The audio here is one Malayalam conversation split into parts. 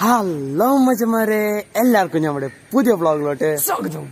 ഹലോ മച്ചന്മാരെ എല്ലാവർക്കും നമ്മുടെ പുതിയ വ്ളോഗിലോട്ട് സ്വാഗതം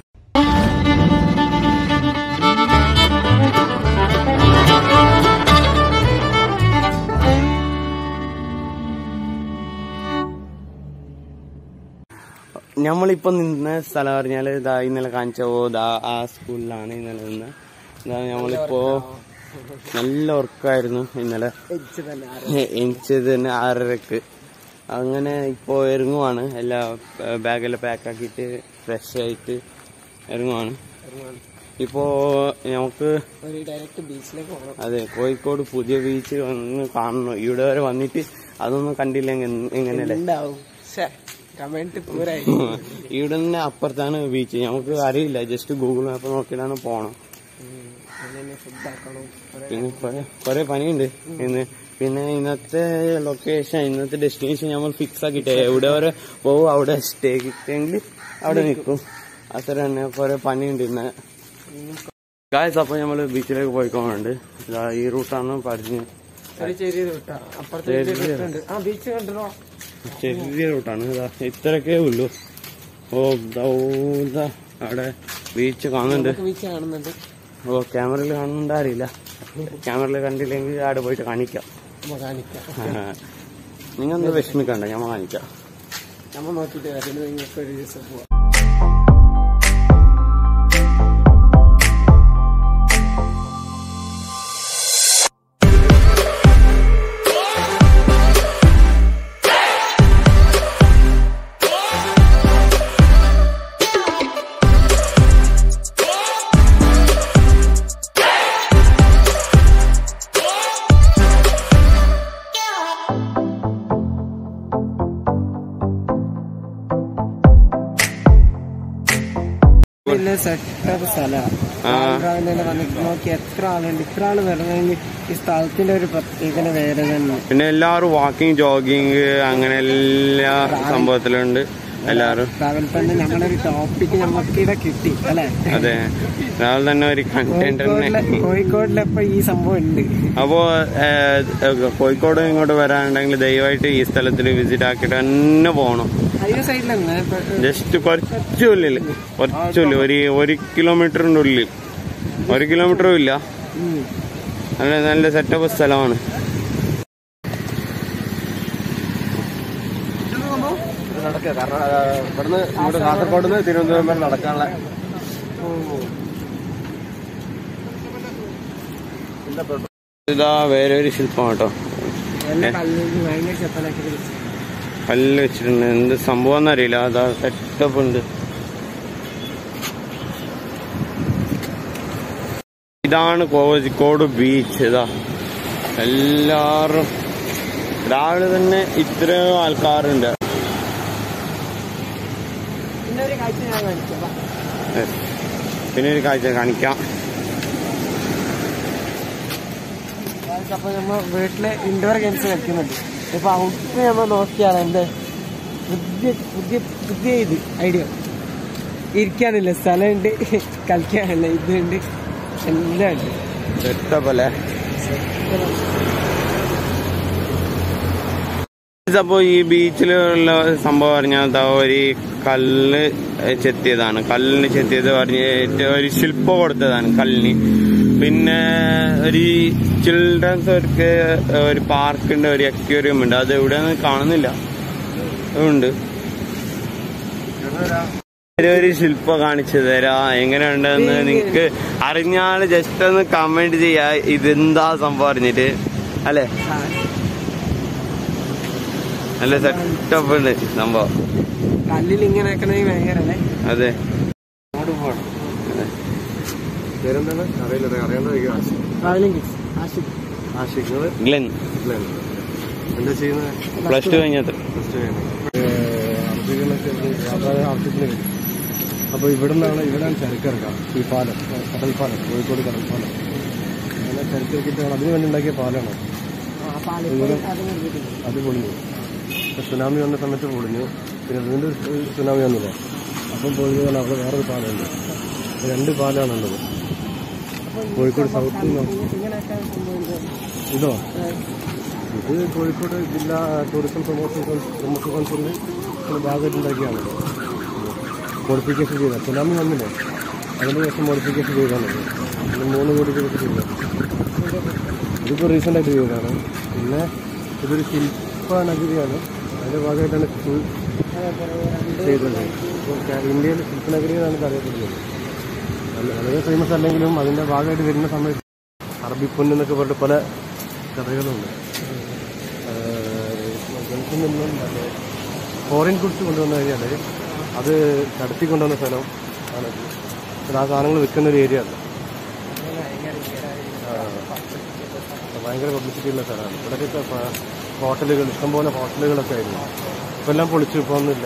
നമ്മളിപ്പോ നിന്ന സ്ഥലം പറഞ്ഞാല് ഇതാ ഇന്നലെ കാണിച്ച ഓ ദാ ആ സ്കൂളിലാണ് ഇന്നലെ നിന്ന് ഇതാ നമ്മളിപ്പോ നല്ല ഉറക്കായിരുന്നു ഇന്നലെ എനിച്ചത് തന്നെ ആറരക്ക് അങ്ങനെ ഇപ്പോ ഇറങ്ങുവാണ് എല്ലാ ബാഗെല്ലാം പാക്ക് ആക്കിയിട്ട് ഫ്രഷ് ആയിട്ട് ഇറങ്ങുവാണ് ഇപ്പോ നമുക്ക് ഒരു ഡയറക്റ്റ് ബീച്ചിലേക്ക് പോകണം അതെ കോഴിക്കോട് പുതിയ ബീച്ച് ഒന്ന് കാണണം ഇവിടെ വരെ വന്നിട്ട് അതൊന്നും കണ്ടില്ലെങ്കിൽ എങ്ങനെയല്ലേ ഉണ്ടാവും കമന്റ് പൂരായി ഇവിടെ നിന്ന് അപ്പുറത്താണ് ബീച്ച് നമുക്ക് അറിയില്ല ജസ്റ്റ് ഗൂഗിൾ മാപ്പ് നോക്കിയിട്ടാണ് പോണം ഫുഡ് ആക്കണം പിന്നെ കുറെ കുറെ പണിയുണ്ട് ഇന്ന് പിന്നെ ഇന്നത്തെ ലൊക്കേഷൻ ഇന്നത്തെ ഡെസ്റ്റിനേഷൻ നമ്മൾ ഫിക്സ് ആക്കിട്ടെ എവിടെ വരെ പോകും അവിടെ സ്റ്റേ കിട്ടിയെങ്കിൽ അവിടെ നിൽക്കും അത്ര തന്നെ കുറെ പണിയുണ്ട് ഇന്ന് ഗായ്സ് അപ്പൊ നമ്മള് ബീച്ചിലേക്ക് പോയിക്കോണുണ്ട് ഇതാ ഈ റൂട്ടാണ് പറഞ്ഞ് ഒരു ചെറിയ റൂട്ടാ അപ്പുറത്തെ ചെറിയ വലിയ route ഉണ്ട് ആ ബീച്ച് കണ്ടോ ചെറിയ റൂട്ടാണ് ഇതാ ഇത്രയൊക്കെ ഉള്ളൂ ഓ ദാ, ഓ, ദാ അവിടെ ബീച്ച് കാണുന്നുണ്ട് ബീച്ച് കാണുന്നുണ്ട് ഓ ക്യാമറയിൽ കാണുന്നുണ്ടോ അറിയില്ല ക്യാമറയിൽ കണ്ടില്ലെങ്കിൽ അവിടെ പോയിട്ട് കാണിക്കാം നമ്മ കാണിക്കാം നിങ്ങൾ ഒന്ന് വിഷമിക്കണ്ട ഞാൻ കാണിക്കാം നമ്മ നോക്കിട്ട് വരാം നിങ്ങൾക്ക് ഒരു ദിവസം പോവാം വലിയ സെറ്റപ്പ് സ്ഥലമാണ് ആ. വന്നിട്ട് നോക്കി എത്ര ആളുണ്ട് ഇത്ര ആള് വരണമെങ്കിൽ ഈ സ്ഥലത്തിന്റെ ഒരു പ്രത്യേകത വേറെ തന്നെ പിന്നെ എല്ലാവരും വാക്കിംഗ് ജോഗിങ് അങ്ങനെ എല്ലാ സംഭവത്തിലുണ്ട് എല്ലാവരും ട്രാവൽ ഫണ്ട് നമ്മളൊരു ടോപ്പിക്ക് നമുക്കിടെ കിട്ടി അല്ലെ അതെ രാവിലെ തന്നെ ഒരു കണ്ടന്റ് തന്നെ കോഴിക്കോടിലെ കോഴിക്കോടിലിപ്പോ ഈ സംഭവം ഉണ്ട് അപ്പോ ഏഹ്, ഏഹ്, കോഴിക്കോട് ഇങ്ങോട്ട് വരാനുണ്ടെങ്കിൽ ദയവായിട്ട് ഈ സ്ഥലത്തിൽ വിസിറ്റ് ആക്കിയിട്ട് തന്നെ പോകണം അയ്യോ സൈഡിലെന്ന് ജസ്റ്റ് കുറച്ചുള്ളിൽ കുറച്ചുള്ളിൽ ഒരു ഒരു കിലോമീറ്ററിന്റെ ഉള്ളിൽ ഒരു കിലോമീറ്ററും ഇല്ല നല്ല നല്ല സെറ്റപ്പ് സ്ഥലമാണ് നടക്കുക കാരണം ആ, ഇവിടുന്ന് ഇങ്ങോട്ട് കാസർഗോഡ് നിന്ന് തിരുവനന്തപുരം വരെ നടക്കാനുള്ള ഇതാ വേറെ ഒരു ശില്പം കേട്ടോ എല്ലാം കല്ലിൽ ഭയങ്കര ചെപ്പലാക്കി വിളിച്ചു കല്ല് വെച്ചിട്ടുണ്ട് എന്ത് സംഭവം എന്നറിയില്ല അതാ സെറ്റപ്പ് ഉണ്ട് ഇതാണ് കോഴിക്കോട് ബീച്ച് ഇതാ എല്ലാരും രാവിലെ തന്നെ ഇത്രയും ആൾക്കാരുണ്ട് പിന്നെ ഒരു കാഴ്ച ഞാൻ കാണിക്കാം വാ. പിന്നെ ഒരു കാഴ്ച കാണിക്കാം ഗായ്സ്, അപ്പൊ നമ്മ വീട്ടില് ഇൻഡോർ ഗെയിംസ് കളിക്കുന്നുണ്ട് ഇപ്പൊ ഔട്ട് നമ്മൾ നോക്കിയാണ് എന്റെ പുതിയ പുതിയ പുതിയ ഇത് ഐഡിയ ഇരിക്കാനില്ല സ്ഥലമുണ്ട് കളിക്കാനില്ല ഇതുണ്ട് എല്ലാം ഉണ്ട് സെറ്റപ്പ് അല്ലേ അപ്പോ ഈ ബീച്ചിലുള്ള സംഭവം പറഞ്ഞാൽ ദാ ഒരു കല്ല് ചെത്തിയതാണ് കല്ലിന് ചെത്തിയത് പറഞ്ഞിട്ട് ഒരു ശില്പം കൊടുത്തതാണ് കല്ലിന് പിന്നെ ഒരു ചിൽഡ്രൻസ് ഒരു ഒരു പാർക്കുണ്ട് ഒരു അക്വേറിയം ഉണ്ട് അത് എവിടെയാന്ന് കാണുന്നില്ല ഉണ്ട് ഒരു- ഒരു ശില്പം കാണിച്ചു തരാ എങ്ങനെയുണ്ടെന്ന് നിങ്ങക്ക് അറിഞ്ഞാൽ ജസ്റ്റ് ഒന്ന് കമന്റ് ചെയ്യാ ഇതെന്താ സംഭവം അറിഞ്ഞിട്ട് അല്ലെ നല്ല സെറ്റപ്പ് ഉണ്ട് സംഭവം കല്ലിൽ ഇങ്ങനെ ആക്കണമെങ്കിൽ ഭയങ്കര അല്ലേ അതെ പേരെന്താണ് അറിയില്ല അറിയാണ്ട് ട്രാവലിംഗ് കിഡ്സ് ആഷിഖ് ആശിക്കുന്നത് ഗ്ലെൻ എന്താ ചെയ്യുന്നത് പ്ലസ് ടു കഴിഞ്ഞത് വ്യാപാര ആവശ്യത്തിന് വേണ്ടി അപ്പൊ ഇവിടെ നിന്നാണ് ഇവിടെയാണ് ചരക്കിറക്കാം ഈ പാലം കടൽ പാലം കോഴിക്കോട് കടൽ പാലം അങ്ങനെ ചരക്കിറക്കിയിട്ട് അതിന് വേണ്ടി ഉണ്ടാക്കിയ പാലമാണ് അത് പൊളിഞ്ഞു ഇപ്പൊ സുനാമി വന്ന സമയത്ത് പൊളിഞ്ഞു പിന്നെ വീണ്ടും സു- സുനാമി വന്നില്ല അപ്പം പൊളിഞ്ഞതാണ് അവിടെ വേറൊരു പാലമുണ്ട് രണ്ട് പാലമാണ് ഉള്ളത് കോഴിക്കോട് സൗത്ത് നിന്ന് ഇങ്ങനെ ആക്കാൻ സംഭവിക്കുന്നത് ഇതോ ഇത് കോഴിക്കോട് ജില്ലാ ടൂറിസം പ്രൊമോഷൻ പ്രൊമോഷൻ കൗൺസിലിന് ഒരു ഭാഗമായിട്ട് ഉണ്ടാക്കിയാണ് മോഡിഫിക്കേഷൻ ചെയ്ത സുനാമി വന്നില്ലേ അതിന് ശേഷം മോഡിഫിക്കേഷൻ ചെയ്താണ് ഇത് മൂന്ന് കോടി രൂപ ചെയ്തത് ഇതിപ്പോൾ റീസെൻ്റ് ആയിട്ട് ചെയ്തതാണ് പിന്നെ ഇതൊരു ശില്പ നഗരിയാണ് അതിൻ്റെ ഭാഗമായിട്ടാണ് ഫുൾ ചെയ്തത് ഇപ്പോൾ കേ- ഇന്ത്യയിൽ ശില്പനഗരി എന്നാണ് ഇത് അറിയപ്പെടുന്നത് നല്ല- വളരെ ഫേമസ് അല്ലെങ്കിലും അതിൻ്റെ ഭാഗമായിട്ട് വരുന്ന സമയത്ത് അറബി പൊന്ന് എന്നൊക്കെ പറഞ്ഞിട്ട് പല കഥകളുണ്ട് ഗൾഫിൽ നിന്നും മറ്റേ ഫോറിൻ ഗുഡ്സ് കൊണ്ടുവന്നു കഴിഞ്ഞാൽ അത് കടത്തി കൊണ്ടുവന്ന സ്ഥലം ആണ് ഇത്. അത് ആ സാധനങ്ങൾ വിൽക്കുന്ന ഒരു ഏരിയ ആണ് ആ. ഭയങ്കര പബ്ലിസിറ്റി ഉള്ള സ്ഥലമാണ് ഇവിടെയൊക്കെ പ- ഹോട്ടലുകൾ ഇഷ്ടംപോലെ ഹോട്ടലുകളൊക്കെ ആയിരുന്നു ഇപ്പം എല്ലാം പൊളിച്ചു ഇപ്പോൾ ഒന്നുമില്ല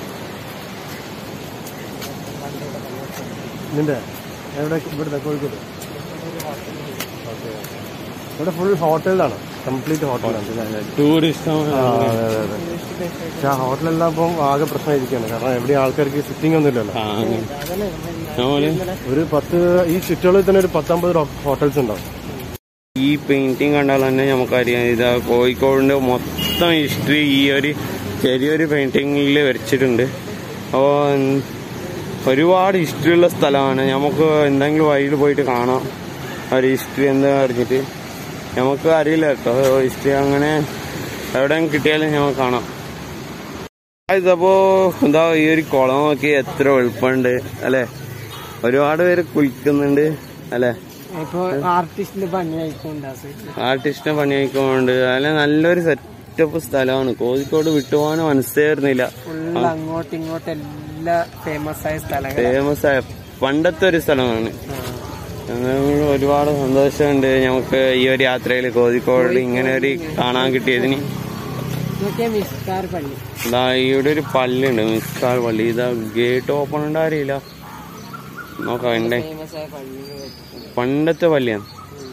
നിന്റെ എവിടെ ഇവിടുത്തെ കോഴിക്കോട് ഓക്കെ ഇവിടെ ഫുൾ ഹോട്ടലിലാണ് കംപ്ലീറ്റ് ഹോട്ടലാണ് ടൂറിസം ആ, അതെ അതെ അതെ പക്ഷെ ആ ഹോട്ടലെല്ലാം ഇപ്പം ആകെ പ്രശ്നമായിരിക്കുകയാണ് കാരണം എവിടെ ആൾക്കാർക്ക് സിറ്റിംഗ് ഒന്നും ഇല്ലല്ലോ ആ അങ്ങനെ. നമ്മള് ഒരു പത്ത് ഈ ചുറ്റളവിൽ തന്നെ ഒരു പത്തമ്പത് ഹോട്ടൽസ് ഉണ്ടാവും ഈ പെയിന്റിങ് കണ്ടാൽ തന്നെ നമുക്കറിയാം ഇതാ കോഴിക്കോടിന്റെ മൊത്തം ഹിസ്റ്ററി ഈ ഒരു ചെറിയൊരു പെയിന്റിങ്ങിൽ വരച്ചിട്ടുണ്ട് അപ്പോൾ ഒരുപാട് ഹിസ്റ്ററി ഉള്ള സ്ഥലമാണ് നമുക്ക് എന്തെങ്കിലും വഴിയിൽ പോയിട്ട് കാണാം ഒരു ഹിസ്റ്ററി എന്താ അറിഞ്ഞിട്ട് നമുക്ക് അറിയില്ല കേട്ടോ ഹിസ്റ്ററി അങ്ങനെ എവിടെ കിട്ടിയാലും നമുക്ക് കാണാം ഇതപ്പോ എന്താ ഈ ഒരു കുളം നോക്കി എത്ര എളുപ്പമുണ്ട് അല്ലെ ഒരുപാട് പേര് കുളിക്കുന്നുണ്ട് അല്ലെ ഇപ്പൊ ആർട്ടിസ്റ്റിന്റെ പണി ആയിക്കോണ്ടാ ആർട്ടിസ്റ്റിനെ പണിയായിക്കൊണ്ട് അല്ല നല്ലൊരു സെറ്റപ്പ് സ്ഥലമാണ് കോഴിക്കോട് വിട്ടുപോകാൻ മനസ്സേ വരുന്നില്ല ഫുള്ള് അങ്ങോട്ടും ഇങ്ങോട്ടും എല്ലാം ഫേമസ് ആയ സ്ഥലങ്ങൾ ഫേമസ് ആയ പണ്ടത്തെ ഒരു സ്ഥലമാണ് ഞങ്ങൾ ഒരുപാട് സന്തോഷമുണ്ട് നമുക്ക് ഈ ഒരു യാത്രയിൽ കോഴിക്കോട് ഇങ്ങനെ ഒരു കാണാൻ കിട്ടിയതിന് ഇതൊക്കെ മിസ്കാർ പള്ളി ഇതാ ഇവിടെ ഒരു പള്ളിയുണ്ട് മിസ്കാർ പള്ളി ഇതാ ഗേറ്റ് ഓപ്പൺ ഉണ്ടാറിയില്ല നോക്കാം എന്റെ ഫേമസ് ആയ പള്ളി പണ്ടത്തെ പള്ളിയാണ്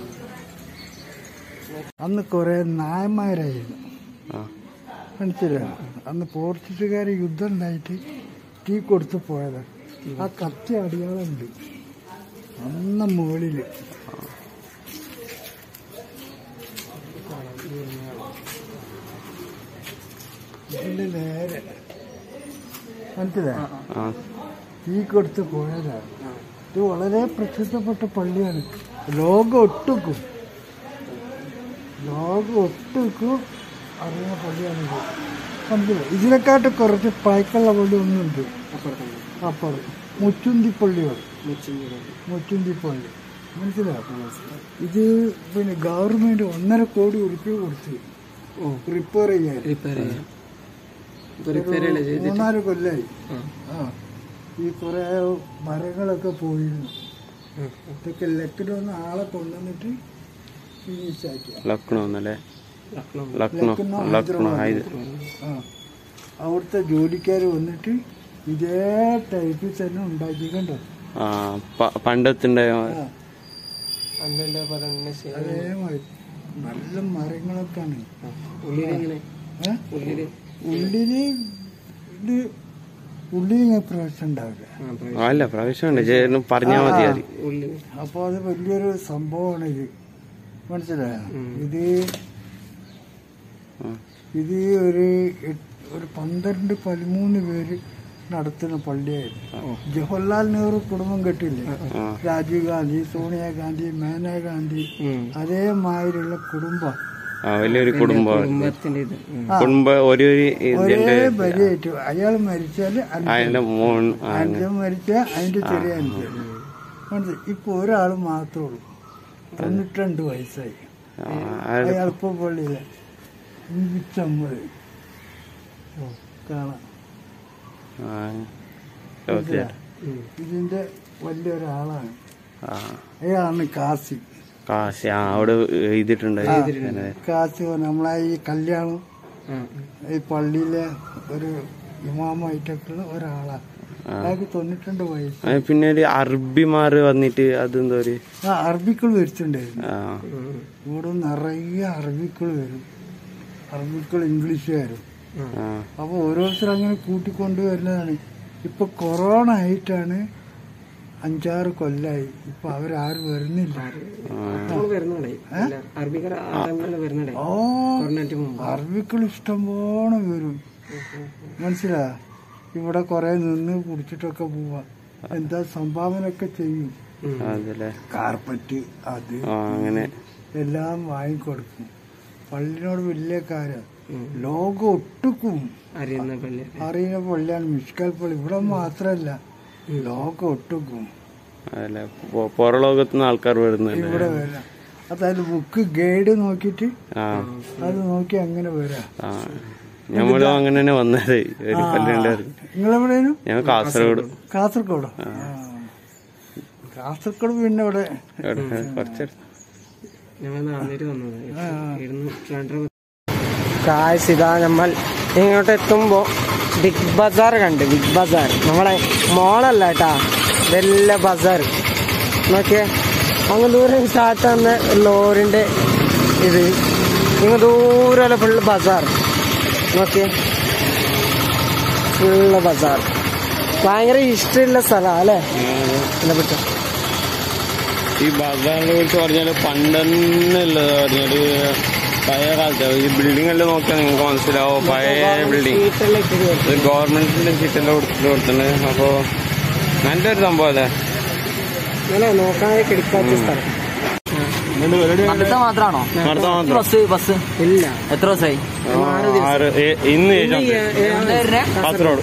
അന്ന് കുറെ നായന്മാരായിരുന്നു ആ മനസ്സിലായോ അന്ന് പോർച്ചുഗീസുകാർ യുദ്ധം ഉണ്ടായിട്ട് തീ കൊടുത്തു പോയതാ ആ കത്തി അടിയാളുണ്ട് അന്ന് മുകളില് ഇതിന്റെ നേരെ മനസ്സിലായോ ആ തീ കൊടുത്ത് പോയതാണ് ഇത് വളരെ പ്രസിദ്ധപ്പെട്ട പള്ളിയാണ് ലോകം ഒട്ടുക്കും ലോകം ഒട്ടുക്കും അറിയുന്ന പള്ളിയാണിത് മനസ്സിലായി ഇതിനെക്കാട്ട് കുറച്ച് പഴക്കമുള്ള പള്ളി ഒന്നുണ്ട് അപ്പുറം മുച്ചുന്തി പള്ളികൾ മുച്ചുന്തി പള്ളി മനസ്സിലായോ ഇത് പിന്നെ ഗവൺമെന്റ് ഒന്നര കോടി ഉറുപ്പ്യ കൊടുത്ത് റിപ്പയർ ചെയ്യാൻ റിപ്പയർ ചെയ്യാം റിപ്പയർ മൂന്നാല് കൊല്ലായി ആ ഈ കുറെ മരങ്ങളൊക്കെ പോയിരുന്നു ഇതൊക്കെ ലക്കിലൊന്ന് ആളെ കൊണ്ടുവന്നിട്ട് ഫിനിഷ് ആക്കി ലക്നോ എന്നല്ലേ ലക്നോ ലക്നോ ഹൈദ ആ അവിടുത്തെ ജോലിക്കാർ വന്നിട്ട് ഇതേ ടൈപ്പിൽ തന്നെ ഉണ്ടാക്കി കണ്ടോ ആ പ- പണ്ടത്തിന്റെ ആ അന്നെ പറയുന്ന അതേമാതിരി നല്ല മരങ്ങളൊക്കെയാണ് ഉള്ളിലെങ്ങനെ ഏ? ഉള്ളില് ഉള്ളില് ഇത് ഉള്ളിൽ ഞാൻ പ്രവേശനം ഉണ്ടാവില്ല അല്ല പ്രവേശനമുണ്ട് ചേട്ടന് പറഞ്ഞാൽ മതി അത് ഉള്ളില് അപ്പോൾ അത് വലിയൊരു സംഭവമാണ് ഇത് മനസ്സിലായോ ഇത് ഉം. ഇത് ഒരു എട്ട്- ഒരു പന്ത്രണ്ട് പതിമൂന്ന് പേര് നടത്തുന്ന പള്ളിയായിരുന്നു ജവഹർലാൽ നെഹ്റു കുടുംബം കെട്ടില്ലേ ആ രാജീവ് ഗാന്ധി സോണിയാഗാന്ധി മേനകാഗാന്ധി അതേമാതിരിയുള്ള കുടുംബം ആ വലിയൊരു കുടുംബമാണ് കുടുംബത്തിന്റെ ഇത് കുടുംബ ഒരു ഒരു ഒരേ ഇതിന്റെ ബലിയേറ്റു അയാൾ മരിച്ചാല് അതിന്റെ മോൺ ആ, അഞ്ചം മരിച്ച അതിന്റെ ചെറിയ അഞ്ച് മനസ്സിലായി ഇപ്പൊ ഒരാൾ മാത്രമേ ഉള്ളൂ തൊണ്ണൂറ്റിരണ്ട് വയസ്സായി ആ, ആ, അയാളിപ്പോ പള്ളിയില് ഇഞ്ചമ്പത് കാണാം ആ, ഓക്കെ ഇതിന്റെ വലിയൊരാളാണ് ആ അയാളാണ് കാസി കാശി ആ അവിടെ എഴുതിയിട്ടുണ്ട് കാസി നമ്മളെ ഈ കല്യാണം ഈ പള്ളിയിലെ ഒരു ഇമാമായിട്ടൊക്കെയുള്ള ഒരാളാണ് അയാൾക്ക് തൊണ്ണൂറ്റിരണ്ട് വയസ്സ് ആ, പിന്നെ ഒരു അറബിമാര് വന്നിട്ട് അതെന്തോ ഒരു ആ അറബിക്കൾ വരുത്തുണ്ടായിരുന്നു ആ ഇവിടെ നിറയെ അറബിക്കൾ വരും അറബിക്കൾ ഇംഗ്ലീഷുകാരും ആ അപ്പോൾ ഓരോരുത്തർ അങ്ങനെ കൂട്ടിക്കൊണ്ട് വരുന്നതാണ് ഇപ്പൊ കൊറോണ ആയിട്ടാണ് അഞ്ചാറ് കൊല്ലായി ഇപ്പൊ അവരാരും വരുന്നില്ല നമ്മൾ വരുന്നുണ്ടായി അറബിക്കർ ആ ടൈമിൽ വരുന്നുണ്ടായി ഓ കൊറോണയ്ക്ക് മുമ്പ് അറബിക്കൾ ഇഷ്ടംപോലെ വരും മനസ്സിലാ ഇവിടെ കുറെ നിന്ന് കുടിച്ചിട്ടൊക്കെ പോവാ എന്താ സംഭാവന ഒക്കെ ചെയ്യും അതല്ലേ കാർപ്പറ്റ് അത് ആ അങ്ങനെ എല്ലാം വാങ്ങിക്കൊടുക്കും പള്ളിനോട് വലിയ കാര്യം ലോകം ഒട്ടുക്കും അറിയുന്ന പള്ളി അറിയുന്ന പള്ളിയാണ് മിഷ്കൽ പള്ളി ഇവിടെ മാത്രല്ല ലോകം ഒട്ടുക്കും അതല്ലേ പൊ- പുറം ലോകത്തുനിന്ന് ആൾക്കാർ വരുന്നുണ്ട് ഇവിടെ വരാം അതായത് ബുക്ക് ഗൈഡ് നോക്കിയിട്ട് ആ അത് നോക്കി അങ്ങനെ വരാം ആ നമ്മളും അങ്ങനെ തന്നെ വന്നത് ഒരു പല്ലുണ്ടായിരുന്നു നിങ്ങളെവിടെയും ഞാൻ കാസർഗോഡ് കാസർഗോഡ് കാസർഗോഡ് പിന്നെ ഇവിടെ എവിടെ? കുറച്ചടുത്ത് ഞങ്ങൾ നാന്നൂര് വന്നത് ഇരുന്ന് രണ്ടര കാശ് ഇതാ നമ്മൾ ഇങ്ങോട്ട് എത്തുമ്പോ ബിഗ് ബസാർ കണ്ട് ബിഗ് ബസാർ നമ്മളെ മോളല്ല കേട്ടാ വലിയ ബസാർ നോക്കിയേ അങ്ങ് ദൂരം സ്റ്റാർട്ട് വന്ന ലോറിന്റെ ഇത് ഇങ്ങ് ദൂരെ ഫുള്ള് ബസാർ നോക്കിയേ ഫുള്ള് ബസാർ ഭയങ്കര ഇഷ്ടമുള്ള സ്ഥലമാണ് അല്ലേ ഇതിനെ പറ്റി ഈ ബസാറിനെ കുറിച്ച് പറഞ്ഞാല് പണ്ടെന്നുള്ളത് പറഞ്ഞാല് പഴയ കാലത്ത് ഈ ബിൽഡിംഗ് എല്ലാം നോക്കിയാൽ നിങ്ങൾക്ക് മനസ്സിലാവും പഴയ ബിൽഡിംഗ് വീട്ടിലേക്ക് കയറി. ഇത് ഗവൺമെന്റിന്റെ സീറ്റെല്ലാം കൊടുത്തിട്ട് കൊടുത്തിട്ടുണ്ട് അപ്പോ നല്ലൊരു സംഭവം അല്ലേ ഇങ്ങനെ നോക്കാതെ കിടക്കാത്ത സ്ഥലം അടുത്ത മാത്രാണോ അടുത്ത മാത്രം ബസ് ബസ് ഇല്ല എത്ര ദിവസമായി ആറ് ഏ- ഇന്ന് ഏഴാം തീയതി. കാസർഗോഡ്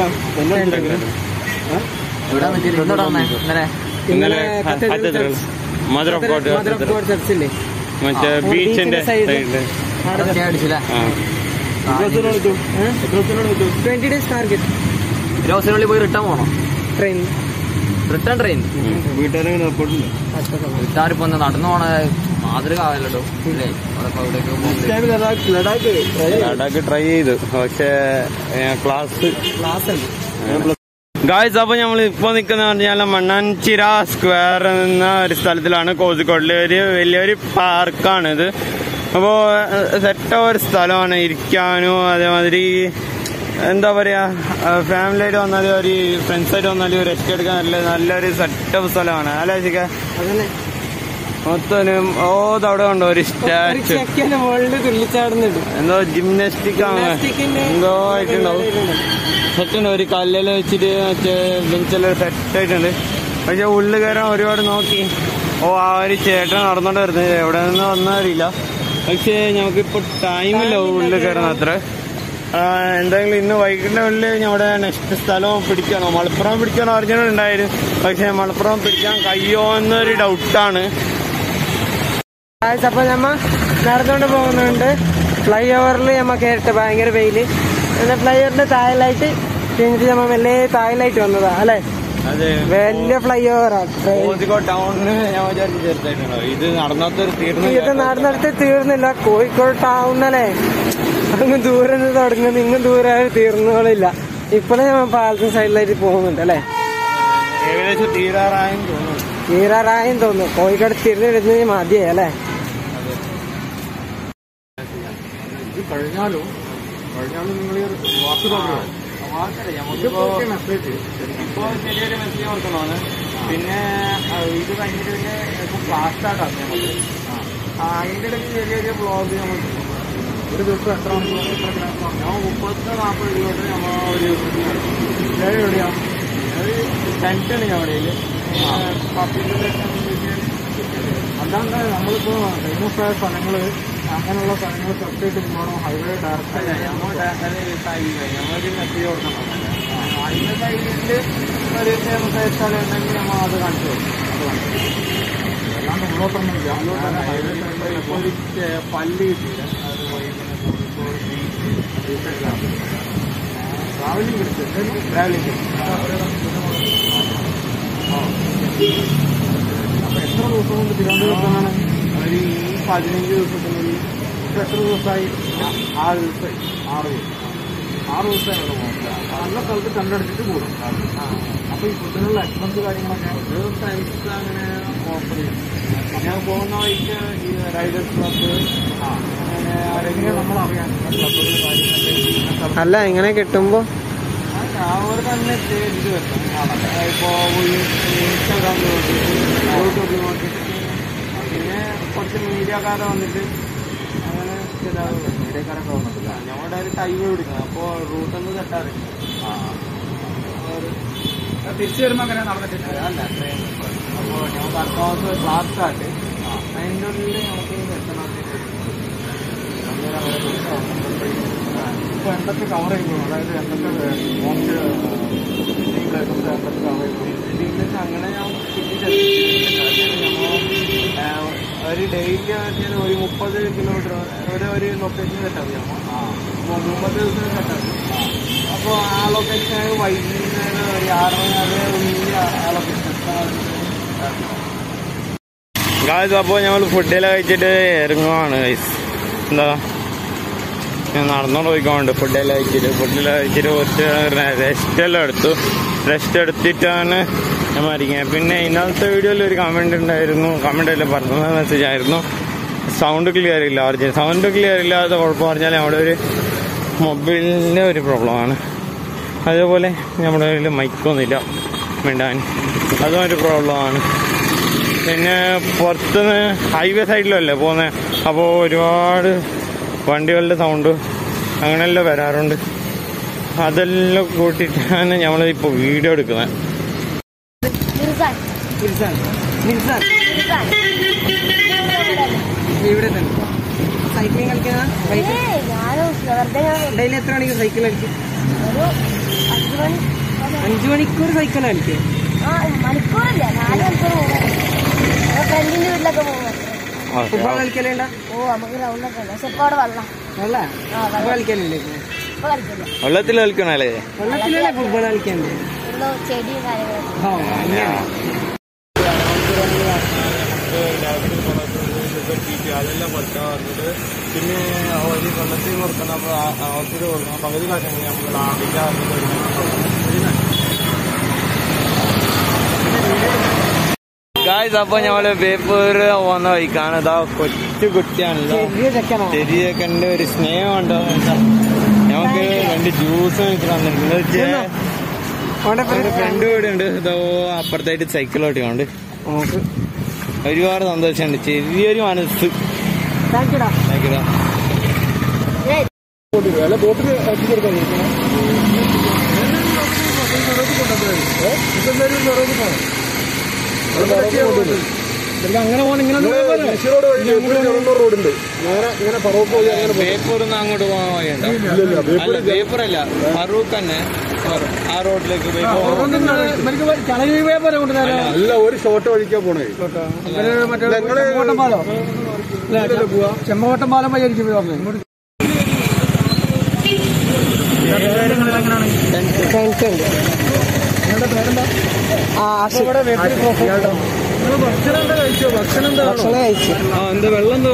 ഇവിടെ നിന്നിട്ട് ഇന്നോട് വന്നേ ഇന്നലെ ഇന്നലെ അറ്റത്ത് Mother of God Mother of God ചർച്ചില്ലേ മറ്റേ ആ, ബീച്ചിന്റെ ബീച്ചിന്റെ side. സൈഡില് സ്റ്റേ അടിച്ചില്ലേ ആ ട്വന്റി ഡേയ്സ് ടാർഗറ്റ് ഒരു ദിവസത്തിനുള്ളിൽ പോയി റിട്ടേൺ പോകണം ട്രെയിൻ റിട്ടേൺ ട്രെയിൻ വീട്ടുകാരെ റിപ്പോർട്ടില്ല വീട്ടുകാരിപ്പോ എന്താ നടന്നു പോണ മാതൃക ആവല്ലോ അല്ലേ അവിടെ ഇവിടേക്ക് പോകുമ്പോൾ ലഡാക്ക് ട്രൈ ചെയ്തു പക്ഷേ ക്ലാസ് ക്ലാസ് ഉണ്ട് ഗായ്സ് അപ്പൊ നമ്മൾ ഇപ്പൊ നിൽക്കുന്ന പറഞ്ഞാൽ മണ്ണാൻചിറ സ്ക്വയർ എന്ന ഒരു സ്ഥലത്തിലാണ് കോഴിക്കോട്ടിലെ ഒരു വലിയൊരു പാർക്കാണിത് അപ്പോ സെറ്റ ഒരു സ്ഥലമാണ് ഇരിക്കാനും അതേമാതിരി എന്താ പറയാ ഫാമിലി ആയിട്ട് വന്നാലും ഒരു ഫ്രണ്ട്സ് ആയിട്ട് വന്നാലും റെസ്റ്റ് എടുക്കാൻ നല്ല നല്ലൊരു സെറ്റപ്പ് സ്ഥലമാണ് അല്ലേ ശിക്ക അതന്നെ മൊത്തം ഓ അവിടെ ഉണ്ടോ ഒരു ഒരു സ്റ്റാച്ചു ചെക്കന്റെ മുകളിൽ തുള്ളിച്ചാടുന്നുണ്ട് എന്തോ ജിംനാസ്റ്റിക് ആണ് Gymnastic-ന്റെ എന്തോ ആയിട്ടുണ്ടാവും സെറ്റുണ്ട് ഒരു കല്ലിൽ വെച്ചിട്ട് മറ്റേ ബെഞ്ചെല്ലാം സെറ്റ് ആയിട്ടുണ്ട് പക്ഷെ ഉള്ളിൽ കയറാൻ ഒരുപാട് നോക്കി ഓ ആ ഒരു ചേട്ടൻ നടന്നോണ്ട് വരുന്നത് എവിടെ നിന്ന് വന്നറിയില്ല പക്ഷേ നമുക്കിപ്പോ ടൈമില്ല ഉള്ളിൽ കയറുന്ന അത്ര ആ, എന്തായാലും ഇന്ന് വൈകിട്ടിന്റെ ഉള്ളിൽ ഞങ്ങളുടെ നെക്സ്റ്റ് സ്ഥലം പിടിക്കണോ മലപ്പുറം പിടിക്കണോ അറിഞ്ഞിട്ടുണ്ടായിരുന്നു പക്ഷെ മലപ്പുറം പിടിക്കാൻ കഴിയോ എന്നൊരു ഡൗട്ടാണ് ഗായ്സ് അപ്പൊ നമ്മ നടന്നുകൊണ്ട് പോകുന്നുണ്ട് ഫ്ലൈ ഓവറിൽ നമ്മ കയറിട്ട് ഭയങ്കര വെയില് പിന്നെ ഫ്ലൈ ഓവറിന്റെ താഴലായിട്ട് കഴിഞ്ഞിട്ട് നമ്മ മെല്ലെ താഴലായിട്ട് വന്നതാ അല്ലെ അതെ വലിയ ഫ്ലൈ ഓവറാ ട്രെയിൻ കോഴിക്കോട് ടൗണിന് ഞാൻ വിചാരിച്ചു ചേർത്തായിട്ടുണ്ടോ ഇത് നടന്നാത്തൊരു ഇത് തീർന്നു നടന്നിടത്ത് തീർന്നില്ല കോഴിക്കോട് ടൗണല്ലേ അങ്ങ് ദൂരെ നിന്ന് തുടങ്ങുന്നു ഇങ്ങ് ദൂരെ തീർന്നോളില്ല ഇപ്പോഴും ഞാൻ പാലത്തിന് സൈഡിലായിട്ട് പോകുന്നുണ്ട് അല്ലെ ഏകദേശം തീരാറായും തോന്നുന്നു തീരാറായും തോന്നുന്നു കോഴിക്കോട് തിരിഞ്ഞിടുന്നത് മതിയായി അല്ലെ കഴിഞ്ഞാലും കഴിഞ്ഞാലും നിങ്ങൾ വാക്ക് ഇപ്പോ ഇപ്പോ ചെറിയൊരു മെസ്സേജ് കൊടുക്കണോന്ന് പിന്നെ ആ, ഇത് ഭയങ്കര വലിയ ക്ലാസ് സ്റ്റാർട്ടാണ് നമുക്ക് ആ, അതിന്റെ ഇടയ്ക്ക് ചെറിയ ചെറിയ ബ്ലോഗ് നമ്മൾ ഒരു ദിവസം എത്ര മണിക്കൂർ എത്ര കിലോമീറ്റർ ഞാൻ മുപ്പത്തി നാൽപ്പത് കിലോമീറ്റർ നമ്മൾ ഒരു ഏഴ് എവിടെയാ ഒരു ടെൻറ്റ് ഉണ്ട് ഞങ്ങളുടെ അല്ലാണ്ട് നമ്മളിപ്പോ ഫേമസ് ആയ സ്ഥലങ്ങള് അങ്ങനെയുള്ള സ്ഥലങ്ങൾ സെർച്ച് ചെയ്ത് പോകണോ ഹൈവേ ഡയറക്റ്റ് ഞമ്മൊരു മെസ്സേജ് കൊടുക്കണം അതിന്റെ സൈഡിൽ ഒരു ഫേമസ് ആയ സ്ഥലം ഉണ്ടെങ്കിൽ നമ്മൾ അത് കാണിച്ചു കൊടുക്കും അല്ലാണ്ട് ഉള്ളോട്ടൊന്നുമില്ല ഹൈവേ സൈഡിൽ ഒരു ചെ- പല്ല് കിട്ടിയില്ല അത് ട്രാവലിംഗ് വിളിച്ച് ട്രാവലിംഗ് അപ്പൊ എത്ര ദിവസം കൊണ്ട് തിരുവനന്തപുരത്താണ് ഒരു ഈ പതിനഞ്ച് ദിവസത്തിനുള്ളിൽ ഇപ്പൊ എത്ര ദിവസമായി ആറ് ദിവസമായി ആറ് ദിവസം ആറ് ദിവസമായി അവിടെ പോകുന്നത് നല്ല സ്ഥലത്ത് കണ്ടടിച്ചിട്ട് കൂടും അപ്പൊ ഈ ഫുഡിനുള്ള എക്സ്പെൻസ് കാര്യങ്ങളൊക്കെ ഒരു ഫ്രണ്ട്സ് അങ്ങനെ ഓഫർ ചെയ്യും ഞാൻ പോകുന്ന വഴിക്ക് ഈ റൈഡേഴ്സ് ക്ലബ്ബ് അങ്ങനെ എങ്ങനെയാണ് നമ്മൾ അറിയാൻ ക്ലബ്ബുകൾ കാര്യങ്ങളൊക്കെ അല്ല ഇങ്ങനെ കിട്ടുമ്പോ അവർ തന്നെ ചെയ്ത് വെക്കണം ഇപ്പോ ഇൻസ്റ്റാഗ്രാമിൽ നോക്കിയിട്ട് യൂട്യൂബിൽ നോക്കിയിട്ട് പിന്നെ കുറച്ച് മീഡിയക്കാരെ വന്നിട്ട് അങ്ങനെ മീഡിയക്കാരൊക്കെ വന്നിട്ടില്ല ഞങ്ങളുടെ ഒരു ടൈം പിടിക്കണം അപ്പോ റൂട്ടൊന്നും തെറ്റാറ് തിരിച്ചു വരുമ്പോ അങ്ങനെ നടന്നിട്ടില്ല അല്ല ട്രെയിൻ അപ്പോ ഞങ്ങൾക്ക് അടുത്ത മാസം ക്ലാസ് സ്റ്റാർട്ട് അതിൻ്റെ ഉള്ളിൽ നമുക്ക് എത്തണം ഇപ്പൊ എന്തൊക്കെ കവർ ചെയ്യുന്നു അതായത് എന്തൊക്കെ മോസ്റ്റ് പ്ലേസസ് എന്തൊക്കെ കവർ ചെയ്യുന്നു ഇംഗ്ലീഷ് അങ്ങനെ ഞാൻ ഒരു ഡെയിലി പറഞ്ഞാൽ ഒരു മുപ്പത് കിലോമീറ്റർ ഒരു ഒരു ലൊക്കേഷൻ സെറ്റാവും നമ്മൾ മുപ്പത് ദിവസം സെറ്റാവും അപ്പോൾ ആ ലൊക്കേഷൻ വൈകുന്നേരം ഒരു ആറ് മണി അത് ഉള്ളിൽ ആ ലൊക്കേഷൻ ഗായ്സ് അപ്പോൾ ഞങ്ങൾ ഫുഡെല്ലാം കഴിച്ചിട്ട് ഇറങ്ങുവാണ് ഗൈസ് എന്താ ഞാൻ നടന്നോണ്ട് പോയിക്കോണ്ട് ഫുഡെല്ലാം കഴിച്ചിട്ട് ഫുഡെല്ലാം കഴിച്ചിട്ട് കുറച്ച് റെസ്റ്റ് എല്ലാം എടുത്തു റെസ്റ്റ് എടുത്തിട്ടാണ് ഞാൻ മരിക്കുന്നത് പിന്നെ ഇന്നലത്തെ വീഡിയോയിൽ ഒരു കമന്റ് ഉണ്ടായിരുന്നു കമന്റ് എല്ലാം പറഞ്ഞ മെസ്സേജ് ആയിരുന്നു സൗണ്ട് ക്ലിയർ ഇല്ല ഒറിജിനൽ സൗണ്ട് ക്ലിയർ ഇല്ലാത്ത കുഴപ്പം പറഞ്ഞാൽ അവിടെ ഒരു മൊബൈലിൻ്റെ ഒരു പ്രോബ്ലമാണ് അതേപോലെ നമ്മുടെ കയ്യിൽ മൈക്കൊന്നുമില്ല മിണ്ടാൻ അതും ഒരു പ്രോബ്ലമാണ് പിന്നെ പുറത്തുനിന്ന് ഹൈവേ സൈഡിലല്ലേ പോകുന്നത് അപ്പോൾ ഒരുപാട് വണ്ടികളുടെ സൗണ്ട് അങ്ങനെയെല്ലാം വരാറുണ്ട് അതെല്ലാം കൂട്ടിയിട്ടാണ് നമ്മളിപ്പോൾ വീഡിയോ എടുക്കുന്നത് നിൽസാൻ നിൽസാൻ ഇവിടെ തന്നെ സൈക്ലിംഗ് കളിക്കുന്ന ബൈക്ക് ഡെയിലി എത്ര മണിക്ക് സൈക്കിൾ കളിക്കും അഞ്ചു മണിക്കൂർ സൈക്കിൾ കളിക്കും മണിക്കൂറില്ല നാല് മണിക്കൂർ പോകും ഫ്രണ്ടിന്റെ വീട്ടിലൊക്കെ പോകും ഫുട്ബോൾ കളിക്കലുണ്ട ഓ നമുക്ക് ഗ്രൗണ്ടൊക്കെ ഉണ്ട് പക്ഷെ ഇപ്പൊ അവിടെ വെള്ളം അല്ല ആ ഫുട്ബോൾ വെള്ളം കളിക്കലുണ്ട് ഇപ്പൊ കളിക്കില്ല വെള്ളത്തിൽ കളിക്കണല്ലേ വെള്ളത്തിലല്ലേ ഫുട്ബോൾ കളിക്കണ്ടേ എന്തോ ചെടിയും കാര്യങ്ങളൊക്കെ ഓ അങ്ങനെ അതെല്ലാം കൊടുക്കാൻ പറഞ്ഞിട്ട് പിന്നെ ഒരു കൊല്ലത്തിൽ കൊടുക്കണം അപ്പോൾ ഹോസ്പിറ്റൽ കൊടുക്കണം പകുതി കാശ് നമുക്ക് ലാഭിക്കാൻ ഗായ്സ് അപ്പൊ ഞമ്മള് ബേപ്പൂർ പോകുന്ന വഴിക്കാണ് ഇതാ കൊച്ചു കുട്ടിയാണ് ഇതാ ചെറിയ ചെക്കനാ ചെറിയൊക്കെ ഉണ്ട് ഒരു സ്നേഹമുണ്ടോ എന്താ ഞങ്ങൾക്ക് രണ്ട് ജ്യൂസ് തന്നിട്ടുണ്ട് അവിടെ എന്റെ ഫ്രണ്ട് കൂടെ ഉണ്ട് ഇതോ അപ്പുറത്തായിട്ട് സൈക്കിൾ ഓട്ടിക്കൊണ്ട് നമുക്ക് ഒരുപാട് സന്തോഷമുണ്ട് ചെറിയൊരു മനസ്സ് താങ്ക് യുടാ ഭയങ്കര അല്ല ബോട്ടിൽ എത്തിച്ചെടുക്കാൻ അങ്ങനെ പോകണം ഇങ്ങനെ റോഡ് വഴി ചെറുന്നൂർ റോഡുണ്ട് നേരെ ഇങ്ങനെ പറവൂർ പോയി അങ്ങനെ പോകും. ബേപ്പൂർ നിന്ന് അങ്ങോട്ട് പോകാൻ വഴിയുണ്ടോ ഇല്ലില്ല, ബേപ്പൂർ അല്ല ബേപ്പൂർ അല്ല ഫറൂഖ് തന്നെ ആ റോഡിലേക്ക് ബേപ്പൂർ ചളകി പോയാൽ പോലെ കൊണ്ടുവരാലോ അല്ല ഒരു ഷോർട്ട് വഴിക്കാ പോണേ മറ്റേ ഞങ്ങള് ചെമ്പോട്ടം പാലോ ചെമ്പോട്ടം പാലം വഴി ആയിരിക്കും പറഞ്ഞത് ഭക്ഷണം കഴിച്ചു ആ എന്താ വെള്ളം എന്താ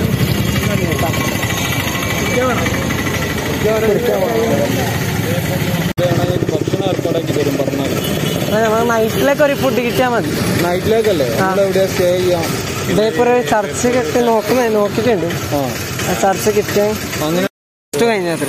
ഭക്ഷണം ഏർപ്പാടാക്കി തരും പറഞ്ഞാൽ നമ്മൾ നൈറ്റിലേക്ക് ഒരു ഫുഡ് കിട്ടിയാൽ മതി നൈറ്റിലേക്കല്ലേ എവിടെയാ സ്റ്റേ ചെയ്യാം ഇതേപോലെ ഒരു ചർച്ച് കെട്ടി നോക്കുന്ന നോക്കിയിട്ടുണ്ട് ആ ആ ചർച്ച് കിട്ടിയാൽ അങ്ങനെ കഴിഞ്ഞത്ര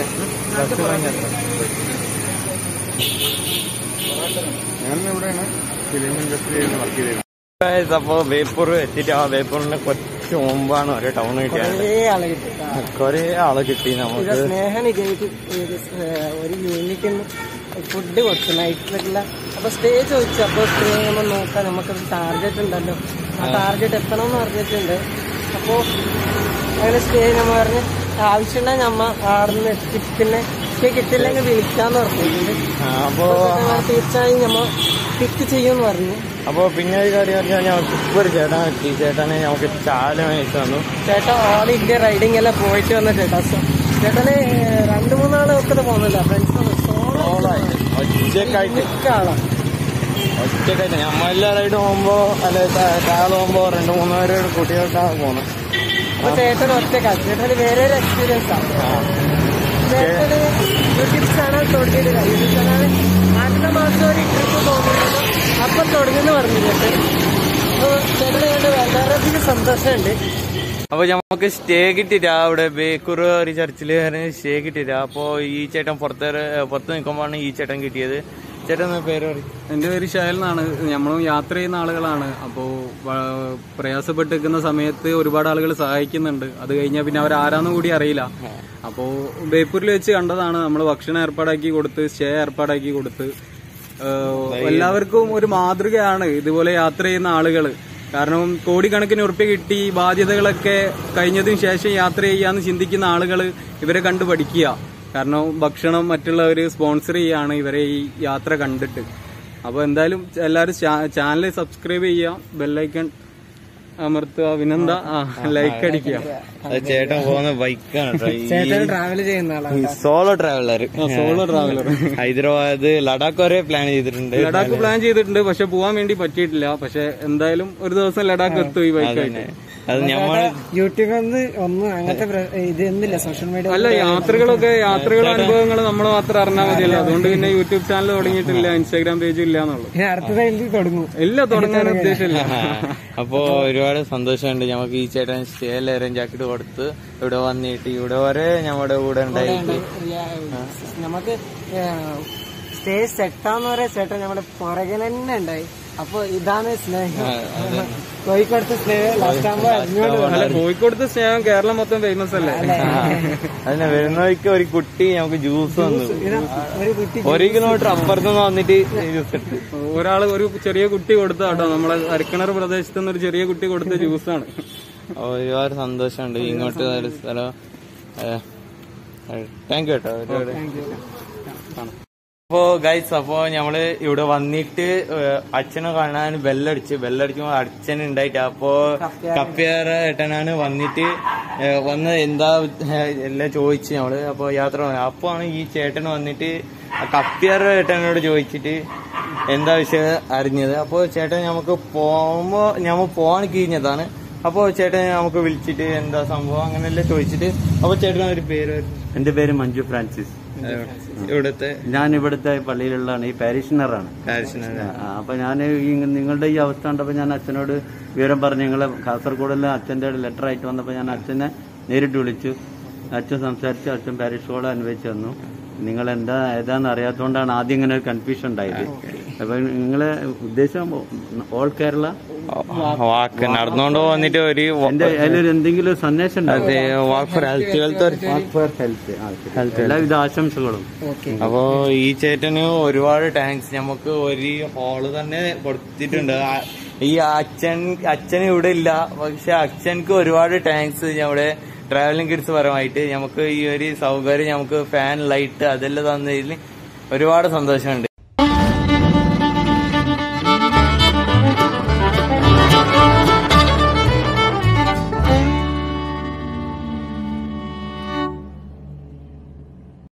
ഞാൻ ഇവിടെയാണ് ഫിലിം ഇൻഡസ്ട്രിയിൽ വർക്ക് ചെയ്തത് അപ്പൊ ബേപ്പൂർ എത്തിയിട്ട് ആ ബേപ്പൂരിന്റെ കുറച്ച് മുമ്പാണ് ഒരു ടൗൺ കിട്ടിയത് കുറേ ആളെ കിട്ടി കൊറേ ആളെ കിട്ടി ഇത് നമുക്ക് സ്നേഹം എനിക്ക് ഒരു യൂണിറ്റിന് ഫുഡ് കൊടുത്തു നൈറ്റിലുള്ള അപ്പൊ സ്റ്റേ ചോദിച്ചു അപ്പൊ സ്റ്റേ നമ്മൾ നോക്കാം നമുക്കൊരു ടാർഗറ്റ് ഉണ്ടല്ലോ ആ ടാർഗറ്റ് എത്തണം എന്ന് പറഞ്ഞിട്ടുണ്ട് അപ്പോ അങ്ങനെ സ്റ്റേ നമ്മൾ പറഞ്ഞ് ആവശ്യമുണ്ടെങ്കിൽ നമ്മ ആടുന്ന് എത്തി പിന്നെ സ്റ്റേ കിട്ടില്ലെങ്കിൽ വിളിക്കാന്ന് പറഞ്ഞിട്ടുണ്ട് ആ, അപ്പൊ അപ്പൊ തീർച്ചയായും നമ്മ പിക്ക് ചെയ്യുമെന്ന് പറഞ്ഞു അപ്പൊ പിന്നെ ഒരു കാര്യം പറഞ്ഞാൽ ഞങ്ങൾക്ക് ഇപ്പൊ ഒരു ചേട്ടൻ എത്തി ചേട്ടനെ നമുക്ക് ചാല മേടിച്ചു തന്നു ചേട്ടാ ഓൾ ഇന്ത്യ റൈഡിംഗ് എല്ലാം പോയിട്ട് വന്ന ചേട്ടാ സോ ചേട്ടന് രണ്ടു മൂന്നാള് ഒക്കെ പോകുന്നില്ല ഫ്രണ്ട്സ് സോളോ ഒറ്റക്കായിട്ട് ആളാ ഒറ്റക്കായിട്ട് നമ്മളെല്ലാം റൈഡ് പോകുമ്പോ അല്ലെ ട്രാവൽ പോകുമ്പോ രണ്ട് മൂന്ന് പേര് കുട്ടികൾക്കാണ് പോകുന്നത് അപ്പൊ ചേട്ടൻ ഒറ്റക്കാണ് ചേട്ടന് വേറെ ഒരു എക്സ്പീരിയൻസ് ആണ് ചേട്ടന് യൂട്യൂബ് ചാനൽ തുടങ്ങിയിട്ടില്ല യൂട്യൂബ് ചാനൽ അടുത്ത മാസം ഒരു ട്രിപ്പ് പോകുന്നുണ്ടോ അപ്പൊ തുടങ്ങുന്നു പറഞ്ഞു ചേട്ടൻ അപ്പൊ ചേട്ടനെ കണ്ട് വളരെയധികം സന്തോഷമുണ്ട് അപ്പൊ നമുക്ക് സ്റ്റേ കിട്ടിയില്ല അവിടെ ബേക്കൂർ ഒരു ചർച്ചില് സ്റ്റേ കിട്ടിയില്ല അപ്പൊ ഈ ചേട്ടൻ പുറത്ത് പുറത്ത് നിൽക്കുമ്പോഴാണ് ഈ ചേട്ടൻ കിട്ടിയത് ചേട്ടൻ ഒന്ന് പേര് പറയും എന്റെ പേര് ഷയൽ എന്നാണ് നമ്മളും യാത്ര ചെയ്യുന്ന ആളുകളാണ് അപ്പോൾ പ്രയാസപ്പെട്ട് നിൽക്കുന്ന സമയത്ത് ഒരുപാട് ആളുകൾ സഹായിക്കുന്നുണ്ട് അത് കഴിഞ്ഞാൽ പിന്നെ അവർ ആരാന്നും കൂടി അറിയില്ല അപ്പോൾ ബേപ്പൂരിൽ വെച്ച് കണ്ടതാണ് നമ്മൾ ഭക്ഷണം ഏർപ്പാടാക്കി കൊടുത്ത് സ്റ്റേ ഏർപ്പാടാക്കി കൊടുത്ത് ഏഹ് എല്ലാവർക്കും ഒരു മാതൃകയാണ് ഇതുപോലെ യാത്ര ചെയ്യുന്ന ആളുകൾ കാരണം കോടിക്കണക്കിന് ഉറുപ്പ്യ കിട്ടി ബാധ്യതകളൊക്കെ കഴിഞ്ഞതിന് ശേഷം യാത്ര ചെയ്യാന്ന് ചിന്തിക്കുന്ന ആളുകൾ ഇവരെ കണ്ടു പഠിക്കുക കാരണം ഭക്ഷണം മറ്റുള്ളവർ സ്പോൺസർ ചെയ്യാണ് ഇവരെ ഈ യാത്ര കണ്ടിട്ട് അപ്പോൾ എന്തായാലും എല്ലാവരും ചാനൽ സബ്സ്ക്രൈബ് ചെയ്യുക ബെല്ലൈക്കൺ അമർത്തുക പിന്നെന്താ ആ ലൈക്ക് അടിക്കുക അത് ചേട്ടൻ പോകുന്ന ബൈക്കാണ് ചേട്ടൻ ട്രാവൽ ചെയ്യുന്ന ആളാണ് solo traveller solo traveller Hyderabad Ladakh വരെ പ്ലാൻ ചെയ്തിട്ടുണ്ട് ലഡാക്ക് പ്ലാൻ ചെയ്തിട്ടുണ്ട് പക്ഷെ പോവാൻ വേണ്ടി പറ്റിയിട്ടില്ല പക്ഷെ എന്തായാലും ഒരു ദിവസം ലഡാക്ക് എത്തും ഈ ബൈക്കായിട്ട് അത് ഞമ്മള് യൂട്യൂബിൽ നിന്ന് ഒന്നും അങ്ങനത്തെ പ്ര- ഇത് എന്നില്ല സോഷ്യൽ മീഡിയ അല്ല യാത്രകളൊക്കെ യാത്രകളുടെ അനുഭവങ്ങൾ നമ്മൾ മാത്രം അറിഞ്ഞാൽ മതിയല്ലോ അതുകൊണ്ട് പിന്നെ യൂട്യൂബ് ചാനൽ തുടങ്ങിയിട്ടില്ല ഇൻസ്റ്റാഗ്രാം പേജും ഇല്ല എന്നുള്ളു ഇനി അടുത്തതായിട്ട് തുടങ്ങും ഇല്ല തുടങ്ങാൻ ഉദ്ദേശമില്ല അപ്പോ ഒരുപാട് സന്തോഷമുണ്ട് നമുക്ക് ഈ ചേട്ടൻ സ്റ്റേ എല്ലാവരും ജാക്കറ്റ് കൊടുത്ത് ഇവിടെ വന്നിട്ട് ഇവിടെ വരെ നമ്മുടെ കൂടെ ഉണ്ടായിട്ട് നമുക്ക് സ്റ്റേ സെറ്റാന്ന് പറയാ ചേട്ടൻ നമ്മുടെ പുറകിൽ തന്നെ ഉണ്ടായി അപ്പൊ ഇതാണ് സ്നേഹം കോഴിക്കോടത്തെ സ്നേഹം ലാസ്റ്റ് ആകുമ്പോ അതിനോട് അല്ല കോഴിക്കോടത്തെ സ്നേഹം കേരളം മൊത്തം ഫേമസ് അല്ലേ അതിനെ വരുന്ന വഴിക്ക് ഒരു കുട്ടി നമുക്ക് ജ്യൂസ് തന്നു ഇത് ഒരു കുട്ടി ഒരു കിലോമീറ്റർ അപ്പുറത്ത് നിന്ന് വന്നിട്ട് ജ്യൂസ് എടുത്ത് ഒരാള് ഒരു ചെറിയ കുട്ടി കൊടുത്ത കേട്ടോ നമ്മളെ അരക്കിണർ പ്രദേശത്ത് നിന്ന് ഒരു ചെറിയ കുട്ടി കൊടുത്ത ജ്യൂസാണ് അപ്പൊ ഒരുപാട് സന്തോഷമുണ്ട് ഇങ്ങോട്ട് ഒരു സ്ഥലം താങ്ക് യു കേട്ടോ ഒരുപാട് അപ്പോ ഗൈസ് അപ്പോ ഞമ്മള് ഇവിടെ വന്നിട്ട് ഏഹ്, അച്ഛനെ കാണാൻ ബെല്ലടിച്ച് ബെല്ലടിക്കുമ്പോ അച്ഛൻ ഉണ്ടായിട്ട് അപ്പോ കപ്പിയാറ ഏട്ടനാണ് വന്നിട്ട് ഏഹ്, വന്ന് എന്താ ഏഹ്, എല്ലാം ചോദിച്ചു ഞമ്മള് അപ്പൊ യാത്ര പോയി. അപ്പൊ ആണ് ഈ ചേട്ടൻ വന്നിട്ട് കപ്പിയാറ ഏട്ടനോട് ചോദിച്ചിട്ട് എന്താ വിഷയം അറിഞ്ഞത് അപ്പോ ചേട്ടൻ നമുക്ക് പോകുമ്പോ ഞമ്മ പോവാൻ കഴിഞ്ഞതാണ് അപ്പോ ചേട്ടൻ നമുക്ക് വിളിച്ചിട്ട് എന്താ സംഭവം അങ്ങനെല്ലാം ചോദിച്ചിട്ട് അപ്പൊ ചേട്ടൻ ഒരു പേര് എന്റെ പേര് മഞ്ജു ഫ്രാൻസിസ് ഇവിടുത്തെ ഞാൻ ഇവിടുത്തെ പള്ളിയിലുള്ളതാണ് ഈ പാരീഷണറാണ് കാരിശനാണ് ആ, അപ്പൊ ഞാൻ ഈ നിങ്ങളുടെ ഈ അവസ്ഥ കണ്ടപ്പോൾ ഞാൻ അച്ഛനോട് വിവരം പറഞ്ഞു നിങ്ങൾ കാസർഗോഡെല്ലാം അച്ഛന്റെ ലെറ്റർ ആയിട്ട് വന്നപ്പോൾ ഞാൻ അച്ഛനെ നേരിട്ട് വിളിച്ചു അച്ഛൻ സംസാരിച്ചു അച്ഛൻ പാരീഷ് കോഡ് അനുഭവിച്ചു തന്നു നിങ്ങൾ എന്താ ഏതാന്ന് അറിയാത്തതുകൊണ്ടാണ് ആദ്യം ഇങ്ങനെ ഒരു കൺഫ്യൂഷൻ ഉണ്ടായത് അപ്പൊ നിങ്ങളെ ഉദ്ദേശം ഓൾ കേരള വാക്ക് നടന്നുകൊണ്ട് വന്നിട്ട് ഒരു എന്റെ അതിലൊരു എന്തെങ്കിലും ഒരു സന്ദേശം ഉണ്ടാവും walk for health health walk for health എല്ലാവിധ ആശംസകളും അപ്പോ ഈ ചേട്ടന് ഒരുപാട് താങ്ക്സ് നമുക്ക് ഒരു ഹോള് തന്നെ കൊടുത്തിട്ടുണ്ട് ആ- ഈ അച്ഛൻ അച്ഛൻ ഇവിടെ ഇല്ല പക്ഷെ അച്ഛൻക്ക് ഒരുപാട് താങ്ക്സ് നമ്മുടെ ട്രാവലിംഗ് കിഡ്സ് പരമായിട്ട് നമുക്ക് ഈ ഒരു സൗകര്യം നമുക്ക് ഫാൻ ലൈറ്റ് അതെല്ലാം തന്നതിൽ ഒരുപാട് സന്തോഷമുണ്ട്